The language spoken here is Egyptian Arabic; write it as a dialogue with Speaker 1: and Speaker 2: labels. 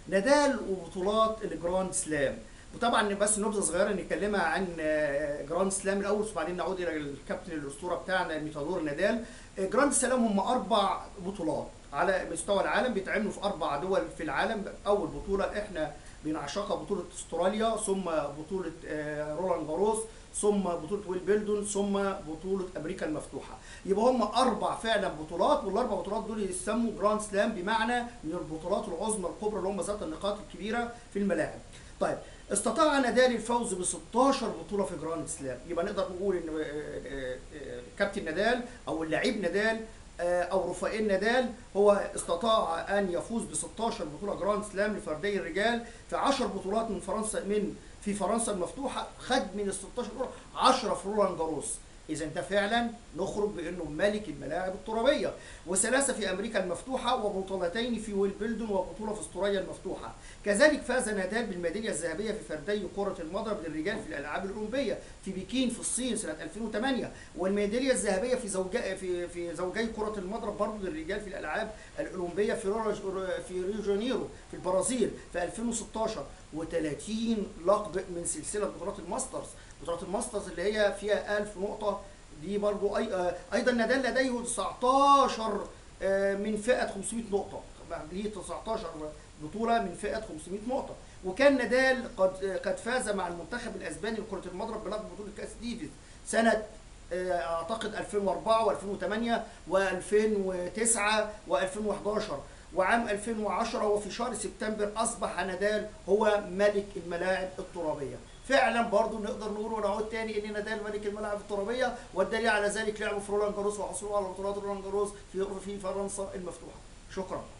Speaker 1: نادال وبطولات الجراند سلام وطبعا بس نبذه صغيره نتكلمها عن آه، جراند سلام الاول وبعدين نعود الى الكابتن الاسطوره بتاعنا ميتادور نادال آه، جراند سلام هم اربع بطولات على مستوى العالم بيتعملوا في اربع دول في العالم اول بطوله احنا بنعشقها بطوله استراليا ثم بطوله آه، رولان جاروس ثم بطوله ويلبلدون ثم بطوله امريكا المفتوحه يبقى هم اربع فعلا بطولات والاربع بطولات دول يسموا جراند سلام بمعنى من البطولات العظمى الكبرى اللي هم ذات النقاط الكبيره في الملاعب طيب استطاع نادال الفوز ب 16 بطوله في جراند سلام يبقى نقدر نقول ان آه، آه، آه، كابتن نادال او اللاعب نادال آه، او رفائيل نادال هو استطاع ان يفوز ب 16 بطوله جراند سلام لفردي الرجال في 10 بطولات من فرنسا من في فرنسا المفتوحه خد من ال 16 بطوله 10 في رولان جاروس اذا ده فعلا نخرج بانه ملك الملاعب الترابيه وثلاثه في امريكا المفتوحه وبطولتين في ويلبلدون وبطوله في استراليا المفتوحه كذلك فاز نادال بالميداليه الذهبيه في فردي كره المضرب للرجال في الالعاب الاولمبيه في بكين في الصين سنه 2008 والميداليه الذهبيه في زوجي في في زوجي كره المضرب برضه للرجال في الالعاب الاولمبيه في رورو- في ريو جانيرو في البرازيل في 2016 و30 لقب من سلسله بطولات الماسترز بطولات الماسترز اللي هي فيها 1000 نقطه دي برضو أي آه، ايضا نادال لديه 19 آه، من فئه 500 نقطه ليه 19 بطوله من فئه 500 نقطه وكان نادال قد آه، قد فاز مع المنتخب الاسباني لكره المضرب بلقب بطوله كاس ديفيز سنه آه، اعتقد 2004 و2008 و2009 و2011 وعام 2010 وفي شهر سبتمبر اصبح نادال هو ملك الملاعب الترابيه فعلا برضو نقدر نقول ونعود تاني ان نادال ملك الملاعب الترابيه والدليل على ذلك لعبه في رولان جاروس وحصوله على بطولات رولان جاروس في في فرنسا المفتوحه شكرا